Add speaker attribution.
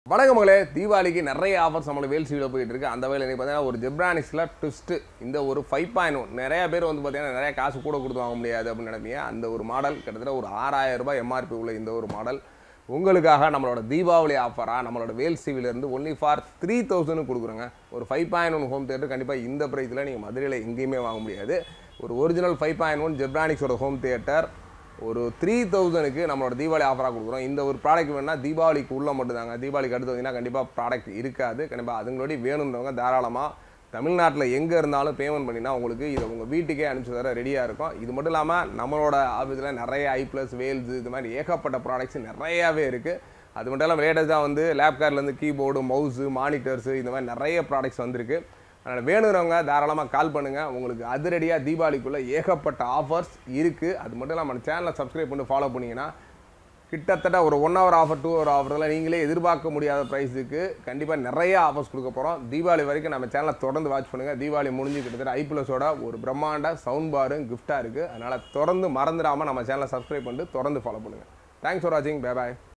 Speaker 1: வணக்கம் மகளே தீபாவளிக்கு நிறைய ஆஃபர்ஸ் நம்மளுக்கு வேல் சீவில் போயிட்டு இருக்கு அந்த வேலை பார்த்தீங்கன்னா ஒரு ஜெப்ரானிக்ஸில் ட்விஸ்ட்டு இந்த ஒரு ஃபைவ் பாயிண்ட் ஒன் நிறைய பேர் வந்து பார்த்தீங்கன்னா நிறைய காசு கூட கொடுத்து வாங்க முடியாது அப்படின்னு நினைப்பீங்க அந்த ஒரு மாடல் கிட்டத்தட்ட ஒரு ஆறாயிரம் ரூபாய் எம்ஆர்பி உள்ள இந்த ஒரு மாடல் உங்களுக்காக நம்மளோட தீபாவளி ஆஃபராக நம்மளோட வேல் சிவிலேருந்து ஒன்லி ஃபார் த்ரீ தௌசண்ட் கொடுக்குறோங்க ஒரு five point one home theatre கண்டிப்பாக இந்த ப்ரைஸில் நீங்கள் மதுரையில் எங்கேயுமே வாங்க முடியாது ஒரு ஒரிஜினல் ஃபைவ் பாயிண்ட் ஒன் ஜெப்ரானிக்ஸோட ஹோம் தியேட்டர் ஒரு த்ரீ தௌசண்ட்க்கு நம்மளோட தீபாவளி ஆஃபராக கொடுக்குறோம் இந்த ஒரு ப்ராடக்ட் வேணால் தீபாவளிக்கு உள்ள மட்டும்தாங்க தீபாவளிக்கு அடுத்து வந்தீங்கன்னா கண்டிப்பாக ப்ராடக்ட் இருக்காது கண்டிப்பாக அதுங்களோட வேணுன்றவங்க தாராளமாக தமிழ்நாட்டில் எங்கே இருந்தாலும் பேமெண்ட் பண்ணினா உங்களுக்கு இதை உங்கள் வீட்டுக்கே அனுப்பிச்சு தர ரெடியாக இருக்கும் இது மட்டும் இல்லாமல் நம்மளோட ஆஃபீஸில் நிறைய ஐ ப்ளஸ் வேல்ஸ் இது மாதிரி ஏகப்பட்ட ப்ராடக்ட்ஸ் நிறையாவே இருக்குது அது மட்டும் இல்லாமல் லேட்டஸ்ட்டாக வந்து லேப்கார்ட்லேருந்து கீபோர்டு மவுஸு மானிட்டர்ஸு இந்த மாதிரி நிறைய ப்ராடக்ட்ஸ் வந்திருக்கு அதனால் வேணுங்கிறவங்க தாராளமாக கால் பண்ணுங்கள் உங்களுக்கு அதிரடியாக தீபாவளிக்குள்ளே ஏகப்பட்ட ஆஃபர்ஸ் இருக்குது அது மட்டும் இல்லாமல் நம்ம சேனலை சப்ஸ்கிரைப் பண்ணி ஃபாலோ பண்ணிங்கன்னா கிட்டத்தட்ட ஒரு one hour offer two hour ஆஃபரில் நீங்களே எதிர்பார்க்க முடியாத ப்ரைஸுக்கு கண்டிப்பாக நிறைய ஆஃபர்ஸ் கொடுக்க போகிறோம் தீபாவளி வரைக்கும் நம்ம சேனலை தொடர்ந்து வாட்ச் பண்ணுங்கள் தீபாவளி முடிஞ்சு கிட்டத்தட்ட ஐ ப்ளஸோட ஒரு பிரம்மாண்ட சவுண்ட் பாரும் கிஃப்ட்டாக இருக்குது அதனால் தொடர்ந்து மறந்துடாமல் நம்ம சேனலை சப்ஸ்கிரைப் பண்ணிட்டு தொடர்ந்து ஃபாலோ பண்ணுங்கள் தேங்க்ஸ் ஃபார் வாட்சிங் பை பாய்